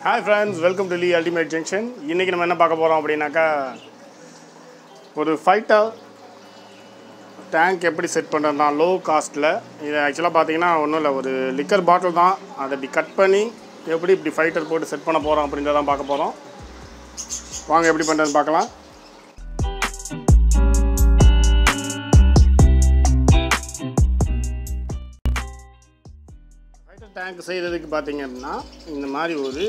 Hi friends welcome to Lee ultimate junction இன்றைக்கி நம்ம என்ன பார்க்க போகிறோம் அப்படின்னாக்கா ஒரு ஃபைட்டர் டேங்க் எப்படி செட் பண்ணுறது தான் லோ காஸ்ட்டில் இது ஆக்சுவலாக பார்த்தீங்கன்னா ஒன்றும் இல்லை ஒரு லிக்கர் பாட்டில் தான் அதை இப்படி கட் பண்ணி எப்படி இப்படி ஃபைட்டர் போட்டு செட் பண்ண போகிறோம் அப்படின்றத தான் பார்க்க போகிறோம் வாங்க எப்படி பண்ணுறதுன்னு பார்க்கலாம் ஃபைட்டர் டேங்க் செய்கிறதுக்கு பார்த்தீங்க அப்படின்னா இந்த மாதிரி ஒரு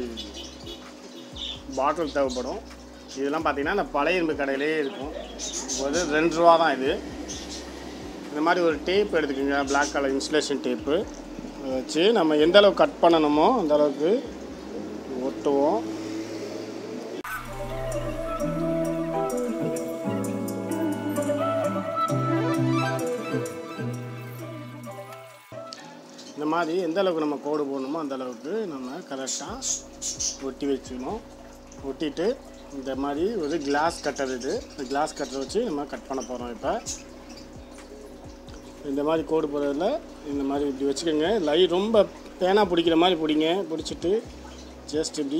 பாட்டில் தேவைப்படும் இதெல்லாம் பார்த்தீங்கன்னா இந்த பழைய இரும்பு கடையிலே இருக்கும் ஒரு ரெண்டு ரூபா தான் இது இந்த மாதிரி ஒரு டேப் எடுத்துக்கோங்க Black கலர் இன்சுலேஷன் டேப்பு அதை வச்சு நம்ம எந்த அளவுக்கு கட் பண்ணணுமோ அந்த அளவுக்கு ஒட்டுவோம் இந்த மாதிரி எந்த அளவுக்கு நம்ம கோடு போடணுமோ அந்த அளவுக்கு நம்ம கரெக்டாக ஒட்டி வச்சுக்கணும் ஒட்டிட்டு இந்த மாதிரி ஒரு கிளாஸ் கட்டர் இது இந்த கிளாஸ் கட்டர் வச்சு நம்ம கட் பண்ண போகிறோம் இப்போ இந்த மாதிரி கோடு போடுறதுல இந்த மாதிரி இப்படி வச்சுக்கோங்க லை ரொம்ப பேனா பிடிக்கிற மாதிரி பிடிங்க பிடிச்சிட்டு ஜஸ்ட் இப்படி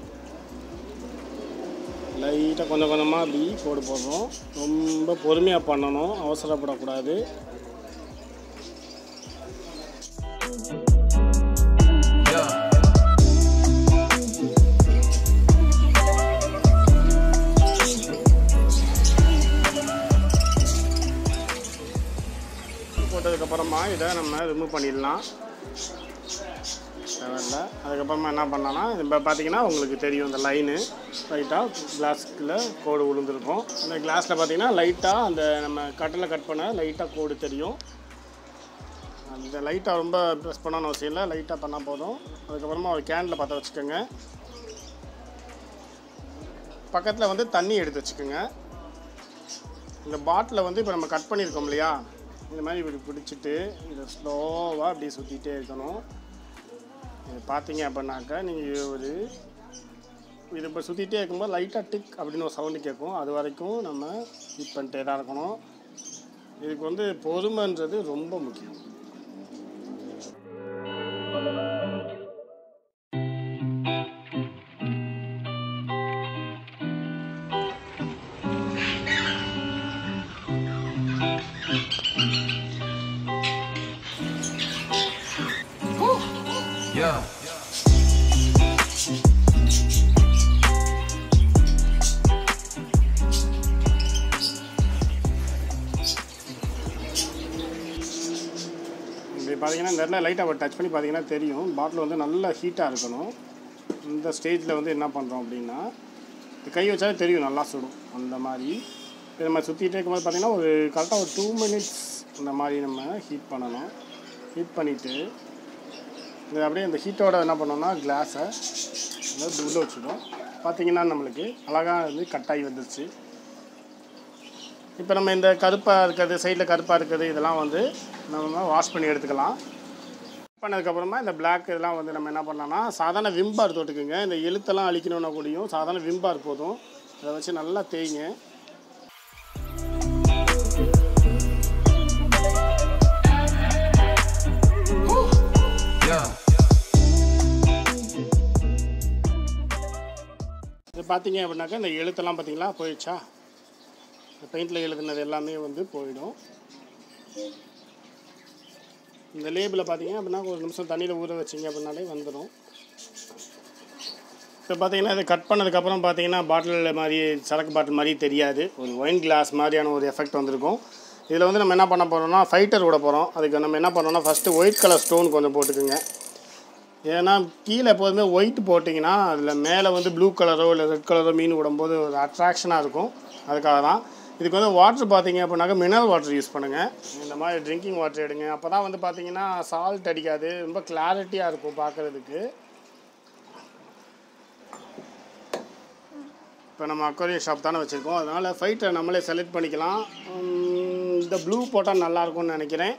லைட்டாக கொஞ்சம் கொஞ்சமாக இப்படி கோடு போடுறோம் ரொம்ப பொறுமையாக பண்ணணும் அவசரப்படக்கூடாது போட்டதுக்கப்புறமா இதை நம்ம ரிமூவ் பண்ணிடலாம் தேவையில்ல அதுக்கப்புறமா என்ன பண்ணலாம்னா இப்போ பார்த்தீங்கன்னா உங்களுக்கு தெரியும் இந்த லைனு லைட்டாக கிளாஸ்க்குள்ள கோடு விழுந்திருக்கும் இந்த கிளாஸில் பார்த்தீங்கன்னா லைட்டாக அந்த நம்ம கட்டில் கட் பண்ண லைட்டாக கோடு தெரியும் அந்த லைட்டாக ரொம்ப ப்ரெஸ் பண்ணணும்னு அவசியம் இல்லை லைட்டாக பண்ணால் போதும் அதுக்கப்புறமா ஒரு கேனில் பற்ற வச்சுக்கோங்க பக்கத்தில் வந்து தண்ணி எடுத்து வச்சுக்கோங்க இந்த பாட்டிலை வந்து இப்போ நம்ம கட் பண்ணியிருக்கோம் இல்லையா இந்த மாதிரி இப்படி பிடிச்சிட்டு இதை ஸ்லோவாக அப்படியே சுற்றிட்டே இருக்கணும் இது பார்த்தீங்க அப்படின்னாக்கா நீங்கள் ஒரு இது இப்போ சுற்றிட்டே இருக்கும்போது லைட்டாக டிக் அப்படின்னு ஒரு சவுண்டு கேட்கும் அது வரைக்கும் நம்ம ஹீட் பண்ணிட்டே தான் இருக்கணும் இதுக்கு வந்து பொறுமைன்றது ரொம்ப முக்கியம் Yeah. இப்படி பார்த்தீங்கன்னா இந்த இடத்துல லைட்டாக டச் பண்ணி பார்த்தீங்கன்னா தெரியும் பாட்டில் வந்து நல்லா ஹீட்டாக இருக்கணும் இந்த ஸ்டேஜில் வந்து என்ன பண்ணுறோம் அப்படின்னா இது கை வச்சாலே தெரியும் நல்லா சுடும் அந்த மாதிரி இது நம்ம சுற்றிட்டே இருக்கும்போது பார்த்தீங்கன்னா ஒரு கரெக்டாக ஒரு டூ மினிட்ஸ் இந்த மாதிரி நம்ம ஹீட் பண்ணணும் ஹீட் பண்ணிவிட்டு இது அப்படியே இந்த ஹீட்டோட என்ன பண்ணோம்னா கிளாஸை அதாவது உள்ளே வச்சுடும் பார்த்தீங்கன்னா நம்மளுக்கு அழகாக வந்து கட்டாகி வந்துருச்சு இப்போ நம்ம இந்த கருப்பாக இருக்கிறது சைடில் கருப்பாக இருக்கிறது இதெல்லாம் வந்து நம்ம வாஷ் பண்ணி எடுத்துக்கலாம் பண்ணதுக்கப்புறமா இந்த Black இதெல்லாம் வந்து நம்ம என்ன பண்ணலாம்னா சாதாரண விம்பார் தொட்டுக்குங்க இந்த எழுத்தெல்லாம் அழிக்கணும்னா கூடயும் சாதாரண விம்பார் போதும் அதை வச்சு நல்லா தேய்ங்க Yeah. இது பார்த்தீங்க அப்படின்னாக்கா இந்த எழுத்தெல்லாம் பார்த்தீங்களா போயிடுச்சா இந்த பெயிண்டில் எழுதுனது எல்லாமே வந்து போயிடும் இந்த லேபிளை பார்த்தீங்க அப்படின்னா ஒரு நிமிஷம் தண்ணியில் ஊற வச்சிங்க அப்படின்னாலே வந்துடும் இப்போ பார்த்தீங்கன்னா இது கட் பண்ணதுக்கப்புறம் பார்த்தீங்கன்னா பாட்டில் மாதிரி சரக்கு பாட்டில் மாதிரி தெரியாது ஒரு ஒயின் கிளாஸ் மாதிரியான ஒரு எஃபெக்ட் வந்திருக்கும் இதில் வந்து நம்ம என்ன பண்ண போகிறோம்னா ஃபைட்டர் விட போகிறோம் அதுக்கு நம்ம என்ன பண்ணோம்னா ஃபஸ்ட்டு ஒயிட் கலர் ஸ்டோன் கொஞ்சம் போட்டுக்குங்க ஏன்னா கீழே எப்போதுமே ஒயிட் போட்டிங்கன்னா அதில் மேலே வந்து ப்ளூ கலரோ இல்லை ரெட் கலரோ மீன் விடும்போது ஒரு அட்ராக்ஷனாக இருக்கும் அதுக்காக தான் இதுக்கு வந்து வாட்டர் பார்த்தீங்க அப்படின்னாக்கா மினரல் வாட்டர் யூஸ் பண்ணுங்கள் இந்த மாதிரி ட்ரிங்கிங் வாட்டர் எடுங்க அப்போ தான் வந்து பார்த்தீங்கன்னா சால்ட் அடிக்காது ரொம்ப கிளாரிட்டியாக இருக்கும் பார்க்குறதுக்கு இப்போ நம்ம அக்வாரியம் ஷாப் தானே வச்சுருக்கோம் அதனால் ஃபைட்டரை நம்மளே செலக்ட் பண்ணிக்கலாம் உம், இந்த ப்ளூ போட்டால் நல்லாயிருக்கும்னு நினைக்கிறேன்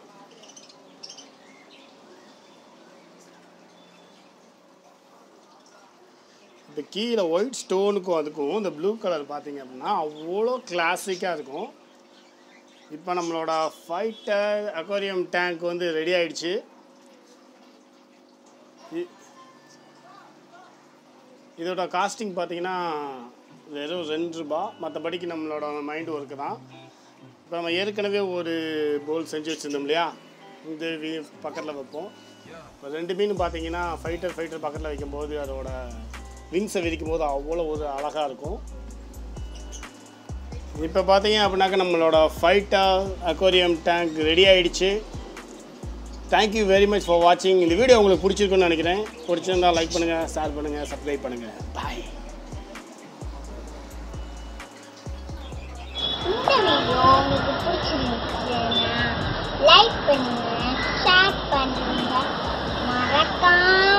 இந்த கீழே ஒயிட் ஸ்டோனுக்கும் அதுக்கும் இந்த ப்ளூ கலர் பார்த்தீங்க அப்படின்னா அவ்வளோ கிளாசிக்காக இருக்கும் இப்போ நம்மளோட ஃபைட்டர் அக்வாரியம் டேங்க் வந்து ரெடி ஆயிடுச்சு இ- இதோட காஸ்டிங் பார்த்தீங்கன்னா வெறும் ரெண்டு ரூபா மற்றபடிக்கு நம்மளோட மைண்ட் ஒர்க்கு தான் இப்போ நம்ம ஏற்கனவே ஒரு போல் செஞ்சு வச்சுருந்தோம் இல்லையா இந்த பக்கத்தில் வைப்போம் இப்போ ரெண்டு மீன் பார்த்தீங்கன்னா ஃபைட்டர் ஃபைட்டர் பக்கத்தில் வைக்கும்போது அதோட விங்ஸை விரிக்கும் போது அவ்வளோ ஒரு அழகாக இருக்கும் இப்போ பார்த்தீங்க அப்படின்னாக்கா நம்மளோட ஃபைட்டர் அக்வாரியம் டேங்க் ரெடி ஆயிடுச்சு தேங்க்யூ வெரி மச் ஃபார் வாட்சிங் இந்த வீடியோ உங்களுக்கு பிடிச்சிருக்குன்னு நினைக்கிறேன் பிடிச்சிருந்தா லைக் பண்ணுங்கள் ஷேர் பண்ணுங்கள் சப்ஸ்கிரைப் பண்ணுங்கள் பாய் இந்த வீடியோ உங்களுக்கு பிடிச்சிருந்துச்சுன்னா லைக் பண்ணுங்க ஷேர் பண்ணுங்க மறக்காம